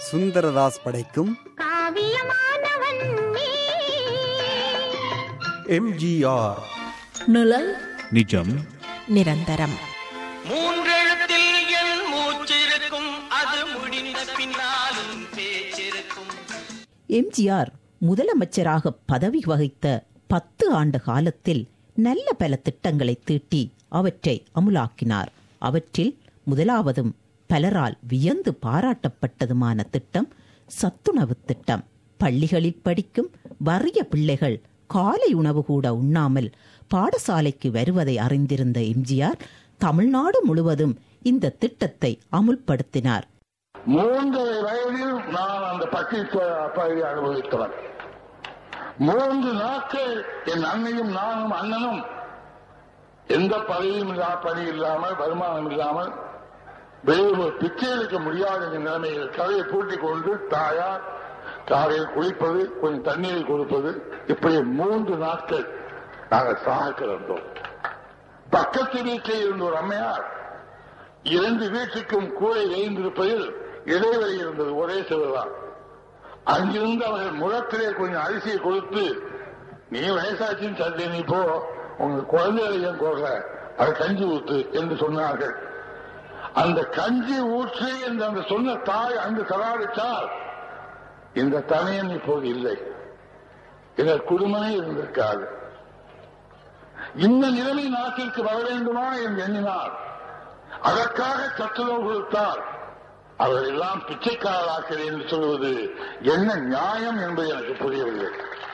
சுந்தரதாஸ் படைக்கும் காவியமானவன் நீ எம்ஜிஆர் நிழல் நிஜம் நிரந்தரம் மூன்றெழுத்தில் என் மூச்சிருக்கும் அது முடிந்த பின்னாலும் பேச்சிருக்கும் எம்ஜிஆர் முதலமைச்சராக பதவி வகித்த பத்து ஆண்டு காலத்தில் நல்ல பல திட்டங்களை தீட்டி அவற்றை அமுலாக்கினார் அவற்றில் முதலாவதும் பலரால் வியந்து பாராட்டப்பட்டதுமான திட்டம் சத்துணவு திட்டம் பள்ளிகளில் படிக்கும் வறிய பிள்ளைகள் காலை உணவு கூட உண்ணாமல் பாடசாலைக்கு வருவதை அறிந்திருந்த எம்ஜிஆர் தமிழ்நாடு முழுவதும் இந்த திட்டத்தை அமுல்படுத்தினார் மூன்றரை வயதில் நான் அந்த பட்டி பகுதி அனுபவித்தவன் மூன்று நாட்கள் என் அன்னையும் நானும் அண்ணனும் எந்த பதவியும் இல்லா பணி இல்லாமல் வருமானம் இல்லாமல் வெளியே பிச்சை எடுக்க முடியாத இந்த நிலைமையில் கதையை பூட்டிக் கொண்டு தாயார் காலையில் குளிப்பது கொஞ்சம் தண்ணீர் கொடுப்பது இப்படி மூன்று நாட்கள் நாங்கள் சாக கிடந்தோம் பக்கத்து வீட்டில் இருந்த ஒரு அம்மையார் இரண்டு வீட்டுக்கும் கூரை எழுந்திருப்பதில் இடைவெளி இருந்தது ஒரே சிவர்தான் அங்கிருந்து அவர்கள் முகத்திலே கொஞ்சம் அரிசியை கொடுத்து நீ வயசாச்சின்னு சண்டை நீ போ உங்க குழந்தைகளை ஏன் கொள்ற அதை கஞ்சி ஊத்து என்று சொன்னார்கள் அந்த கஞ்சி ஊற்று என்று அந்த சொன்ன தாய் அங்கு தராவிட்டால் இந்த தனையன் இப்போது இல்லை இதன் குடும்பமே இருந்திருக்காது இந்த நிலைமை நாட்டிற்கு வர வேண்டுமா என்று எண்ணினார் அதற்காக சத்துணவு கொடுத்தால் அவர்கள் எல்லாம் பிச்சைக்காரராக்கள் என்று சொல்வது என்ன நியாயம் என்பது எனக்கு புரியவில்லை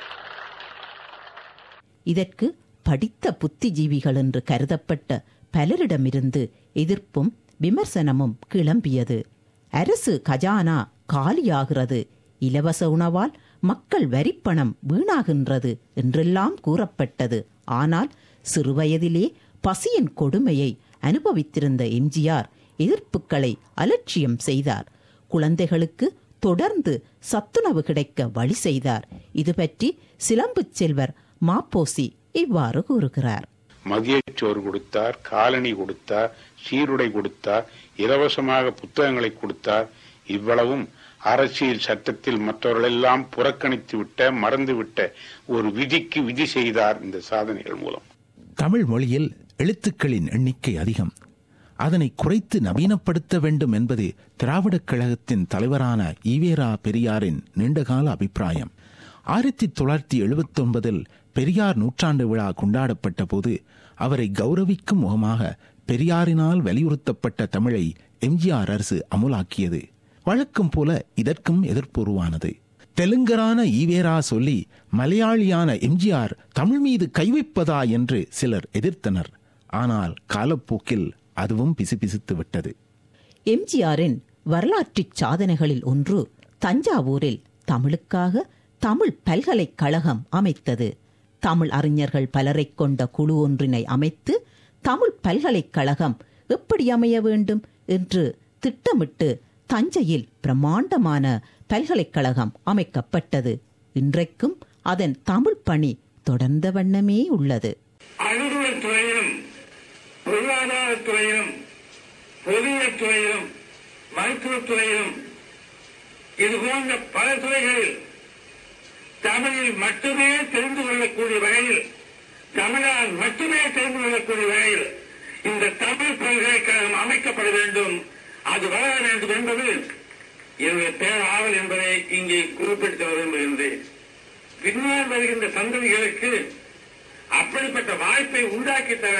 இதற்கு படித்த புத்திஜீவிகள் என்று கருதப்பட்ட பலரிடமிருந்து எதிர்ப்பும் விமர்சனமும் கிளம்பியது அரசு கஜானா காலியாகிறது இலவச உணவால் மக்கள் வரிப்பணம் வீணாகின்றது என்றெல்லாம் கூறப்பட்டது ஆனால் சிறுவயதிலே பசியின் கொடுமையை அனுபவித்திருந்த எம்ஜிஆர் எதிர்ப்புகளை அலட்சியம் செய்தார் குழந்தைகளுக்கு தொடர்ந்து சத்துணவு கிடைக்க வழி செய்தார் இது பற்றி சிலம்புச் செல்வர் மாப்போசி இவ்வாறு கூறுகிறார் மதியச்சோறு கொடுத்தார் காலணி கொடுத்தார் சீருடை கொடுத்தார் இலவசமாக புத்தகங்களை கொடுத்தார் இவ்வளவும் அரசியல் சட்டத்தில் மற்றவர்களெல்லாம் புறக்கணித்து விட்ட மறந்துவிட்ட ஒரு விதிக்கு விதி செய்தார் இந்த சாதனைகள் மூலம் தமிழ் மொழியில் எழுத்துக்களின் எண்ணிக்கை அதிகம் அதனை குறைத்து நவீனப்படுத்த வேண்டும் என்பது திராவிடக் கழகத்தின் தலைவரான ஈவேரா பெரியாரின் நீண்டகால அபிப்பிராயம் ஆயிரத்தி தொள்ளாயிரத்தி எழுபத்தி ஒன்பதில் பெரியார் நூற்றாண்டு விழா கொண்டாடப்பட்ட போது அவரை கௌரவிக்கும் முகமாக பெரியாரினால் வலியுறுத்தப்பட்ட தமிழை எம்ஜிஆர் அரசு அமுலாக்கியது வழக்கம் போல இதற்கும் எதிர்ப்பு உருவானது தெலுங்கரான ஈவேரா சொல்லி மலையாளியான எம்ஜிஆர் தமிழ் மீது கைவைப்பதா என்று சிலர் எதிர்த்தனர் ஆனால் காலப்போக்கில் அதுவும் பிசுபிசுத்து விட்டது எம்ஜிஆரின் வரலாற்றுச் சாதனைகளில் ஒன்று தஞ்சாவூரில் தமிழுக்காக தமிழ் பல்கலைக்கழகம் அமைத்தது தமிழ் அறிஞர்கள் பலரைக் கொண்ட குழு ஒன்றினை அமைத்து தமிழ் பல்கலைக்கழகம் எப்படி அமைய வேண்டும் என்று திட்டமிட்டு தஞ்சையில் பிரம்மாண்டமான பல்கலைக்கழகம் அமைக்கப்பட்டது இன்றைக்கும் அதன் தமிழ் பணி தொடர்ந்த வண்ணமே உள்ளது அறிவியல் துறையிலும் பொருளாதாரத் துறையிலும் பொறியியல் துறையிலும் மருத்துவத் துறையிலும் இது போன்ற பல துறைகளில் தமிழில் மட்டுமே தெரிந்து கொள்ளக்கூடிய வகையில் தமிழால் மட்டுமே தெரிந்து கொள்ளக்கூடிய வகையில் இந்த தமிழ் பல்கலைக்கழகம் அமைக்கப்பட வேண்டும் அது வளர வேண்டும் என்பது என்னுடைய பேராவல் என்பதை இங்கே குறிப்பிடுத்த விரும்புகின்றேன் பின்னால் வருகின்ற சந்ததிகளுக்கு அப்படிப்பட்ட வாய்ப்பை உண்டாக்கி தர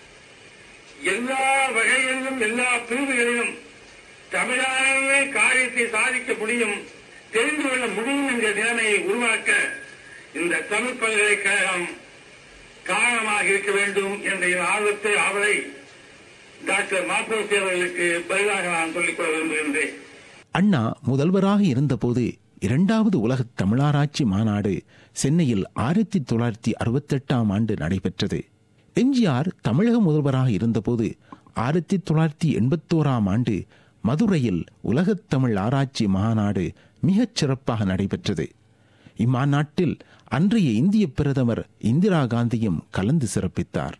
எல்லா வகைகளிலும் எல்லா பிரிவுகளிலும் தமிழாலே காரியத்தை சாதிக்க முடியும் தெரிந்து கொள்ள முடியும் என்ற நிலைமையை உருவாக்க இந்த தமிழ் பல்கலைக்கழகம் காரணமாக இருக்க வேண்டும் என்ற என் ஆர்வத்தை அவரை டாக்டர் மாப்போசி அவர்களுக்கு பதிலாக நான் சொல்லிக்கொள்ள விரும்புகின்றேன் அண்ணா முதல்வராக இருந்தபோது இரண்டாவது உலகத் தமிழாராய்ச்சி மாநாடு சென்னையில் ஆயிரத்தி தொள்ளாயிரத்தி அறுபத்தெட்டாம் ஆண்டு நடைபெற்றது எம்ஜிஆர் தமிழக முதல்வராக இருந்தபோது ஆயிரத்தி தொள்ளாயிரத்தி எண்பத்தோராம் ஆண்டு மதுரையில் உலகத் தமிழ் ஆராய்ச்சி மாநாடு மிகச் சிறப்பாக நடைபெற்றது இம்மாநாட்டில் அன்றைய இந்திய பிரதமர் இந்திரா காந்தியும் கலந்து சிறப்பித்தார்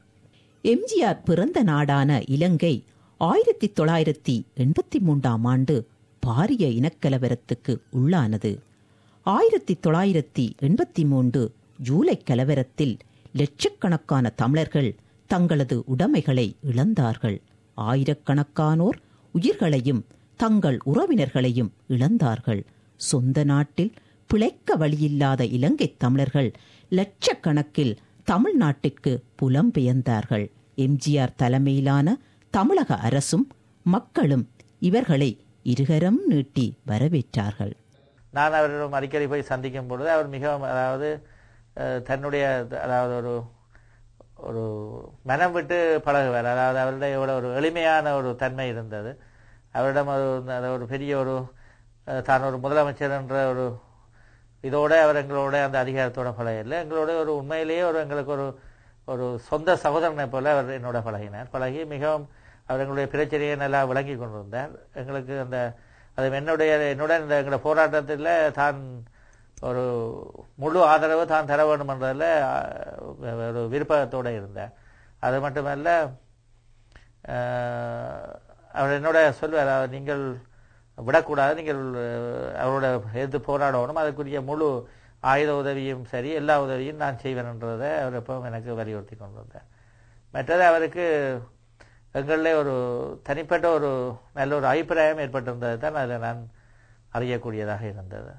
எம்ஜிஆர் பிறந்த நாடான இலங்கை ஆயிரத்தி தொள்ளாயிரத்தி எண்பத்தி மூன்றாம் ஆண்டு பாரிய இனக்கலவரத்துக்கு உள்ளானது ஆயிரத்தி தொள்ளாயிரத்தி எண்பத்தி மூன்று ஜூலை கலவரத்தில் லட்சக்கணக்கான தமிழர்கள் தங்களது உடைமைகளை இழந்தார்கள் ஆயிரக்கணக்கானோர் உயிர்களையும் தங்கள் உறவினர்களையும் இழந்தார்கள் சொந்த நாட்டில் பிழைக்க வழியில்லாத இலங்கைத் தமிழர்கள் லட்சக்கணக்கில் தமிழ்நாட்டிற்கு புலம்பெயர்ந்தார்கள் எம்ஜிஆர் தலைமையிலான தமிழக அரசும் மக்களும் இவர்களை இருகரம் நீட்டி வரவேற்றார்கள் நான் அவரிடம் அடிக்கடி போய் சந்திக்கும் பொழுது அவர் மிகவும் அதாவது அஹ், தன்னுடைய அதாவது ஒரு ஒரு மனம் விட்டு பழகுவார் அதாவது அவரிடம் எவ்வளோ ஒரு எளிமையான ஒரு தன்மை இருந்தது அவரிடம் ஒரு அந்த ஒரு பெரிய ஒரு அஹ், தான் ஒரு முதலமைச்சர் என்ற ஒரு இதோட அவர் எங்களோட அந்த அதிகாரத்தோட பழகல எங்களோட ஒரு உண்மையிலேயே ஒரு எங்களுக்கு ஒரு ஒரு சொந்த சகோதரனை போல அவர் என்னோட பழகினார் பழகி மிகவும் அவர் எங்களுடைய பிரச்சனையை நல்லா விளங்கி கொண்டிருந்தார் எங்களுக்கு அந்த அது என்னுடைய என்னுடன் இந்த எங்களுடைய போராட்டத்தில் தான் ஒரு முழு ஆதரவு தான் தர வேண்டும் என்றதில் அஹ், ஒரு விருப்பத்தோடு இருந்தார் அது மட்டுமல்ல அஹ், அவர் என்னோட சொல்வார் அதாவது நீங்கள் விடக்கூடாது நீங்கள் அஹ், அவரோட எதிர்த்து போராடணும் அதுக்குரிய முழு ஆயுத உதவியும் சரி எல்லா உதவியும் நான் செய்வேன்ன்றதை அவர் எப்பவும் எனக்கு வலியுறுத்தி கொண்டு வந்தார் மற்றது அவருக்கு எங்களில் ஒரு தனிப்பட்ட ஒரு நல்ல ஒரு அபிப்பிராயம் ஏற்பட்டிருந்தது தான் அதில் நான் அறியக்கூடியதாக இருந்தது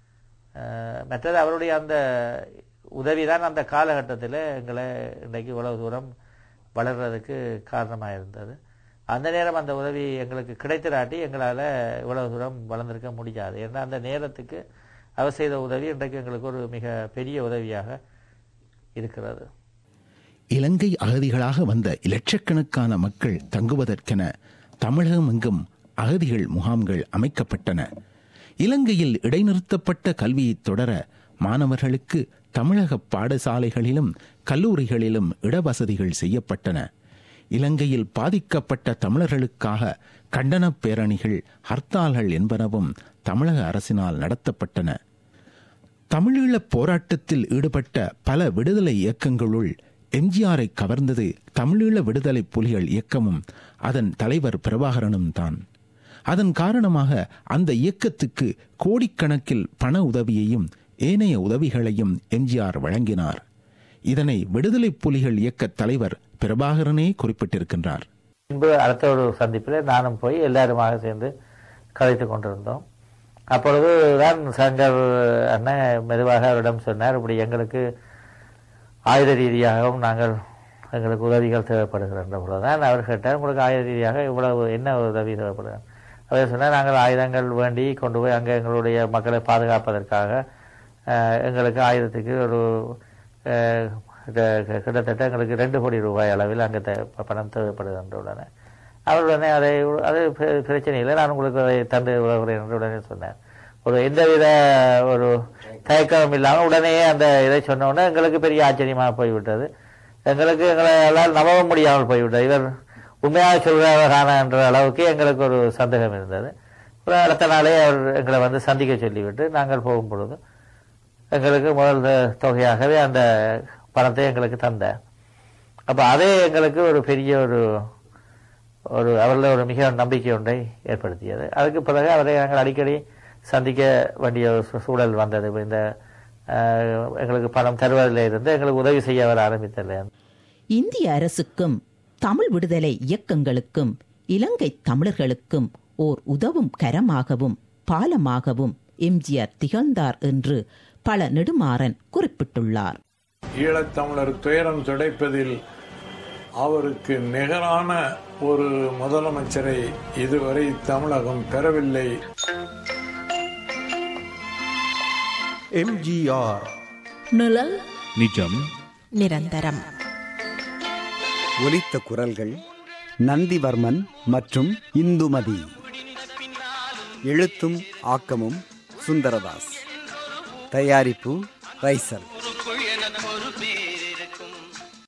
அஹ், மற்றது அவருடைய அந்த உதவி தான் அந்த காலகட்டத்தில் எங்களை இன்றைக்கு இவ்வளவு தூரம் வளர்றதுக்கு காரணமாக இருந்தது அந்த நேரம் அந்த உதவி எங்களுக்கு கிடைத்திராட்டி எங்களால் இவ்வளவு தூரம் வளர்ந்திருக்க முடியாது ஏன்னா அந்த நேரத்துக்கு அவர் செய்த உதவி இன்றைக்கு எங்களுக்கு ஒரு மிக பெரிய உதவியாக இருக்கிறது இலங்கை அகதிகளாக வந்த இலட்சக்கணக்கான மக்கள் தங்குவதற்கென தமிழகம் எங்கும் அகதிகள் முகாம்கள் அமைக்கப்பட்டன இலங்கையில் இடைநிறுத்தப்பட்ட கல்வியை தொடர மாணவர்களுக்கு தமிழக பாடசாலைகளிலும் கல்லூரிகளிலும் இடவசதிகள் செய்யப்பட்டன இலங்கையில் பாதிக்கப்பட்ட தமிழர்களுக்காக கண்டனப் பேரணிகள் ஹர்த்தால்கள் என்பனவும் தமிழக அரசினால் நடத்தப்பட்டன தமிழீழப் போராட்டத்தில் ஈடுபட்ட பல விடுதலை இயக்கங்களுள் எம்ஜிஆரை கவர்ந்தது தமிழீழ விடுதலை புலிகள் இயக்கமும் அதன் தலைவர் பிரபாகரனும் தான் அதன் காரணமாக அந்த இயக்கத்துக்கு கோடிக்கணக்கில் பண உதவியையும் ஏனைய உதவிகளையும் எம்ஜிஆர் வழங்கினார் இதனை விடுதலை புலிகள் இயக்க தலைவர் பிரபாகரனே குறிப்பிட்டிருக்கின்றார் முன்பு அடுத்த ஒரு சந்திப்பில் நானும் போய் எல்லாருமாக சேர்ந்து கதைத்து கொண்டிருந்தோம் அப்பொழுது தான் சங்கர் அண்ணன் மெதுவாக அவரிடம் சொன்னார் இப்படி எங்களுக்கு ஆயுத ரீதியாகவும் நாங்கள் எங்களுக்கு உதவிகள் தேவைப்படுகின்ற பொழுது தான் அவர் கேட்டார் உங்களுக்கு ஆயுத ரீதியாக இவ்வளவு என்ன உதவி தேவைப்படுகிறது அவர் சொன்னார் நாங்கள் ஆயுதங்கள் வேண்டி கொண்டு போய் அங்கே எங்களுடைய மக்களை பாதுகாப்பதற்காக அஹ், எங்களுக்கு ஆயுதத்துக்கு ஒரு அஹ், கிட்ட- கிட்டத்தட்ட எங்களுக்கு ரெண்டு கோடி ரூபாய் அளவில் அங்கே தே- பணம் தேவைப்படுகின்ற உடனே அவர் உடனே அதை அது பிர- பிரச்சனை இல்லை நான் உங்களுக்கு அதை தந்து உதவுகிறேன் என்று உடனே சொன்னார் ஒரு எந்தவித ஒரு தயக்கமும் இல்லாமல் உடனே அந்த இதை சொன்ன உடனே எங்களுக்கு பெரிய ஆச்சரியமாக போய்விட்டது எங்களுக்கு எங்களால் நம்பவும் முடியாமல் போய்விட்டது இவர் உண்மையாக சொல்கிறாரான என்ற அளவுக்கு எங்களுக்கு ஒரு சந்தேகம் இருந்தது ஒரு அடுத்த நாளே அவர் எங்களை வந்து சந்திக்க சொல்லிவிட்டு நாங்கள் போகும் பொழுது எங்களுக்கு முதல் த- தொகையாகவே அந்த பணத்தை எங்களுக்கு தந்தார் அப்ப அதே எங்களுக்கு ஒரு பெரிய ஒரு ஒரு அவரில் ஒரு மிக நம்பிக்கை ஒன்றை ஏற்படுத்தியது அதுக்கு பிறகு அவரை நாங்கள் அடிக்கடி சந்திக்க வேண்டிய ஒரு சூ- சூழல் வந்தது இப்ப இந்த அஹ், எங்களுக்கு பணம் தருவதில் இருந்து எங்களுக்கு உதவி செய்ய அவர் ஆரம்பித்ததில்லை இந்திய அரசுக்கும் தமிழ் விடுதலை இயக்கங்களுக்கும் இலங்கை தமிழர்களுக்கும் ஓர் உதவும் கரமாகவும் பாலமாகவும் எம்ஜிஆர் திகழ்ந்தார் என்று பல நெடுமாறன் குறிப்பிட்டுள்ளார் ஈழத்தமிழர் துயரம் துடைப்பதில் அவருக்கு நிகரான ஒரு முதலமைச்சரை இதுவரை தமிழகம் பெறவில்லை எம்ஜிஆர் நிழல் நிஜம் நிரந்தரம் ஒலித்த குரல்கள் நந்திவர்மன் மற்றும் இந்துமதி எழுத்தும் ஆக்கமும் சுந்தரதாஸ் தயாரிப்பு ரைசல் எனக்கொரு பேர்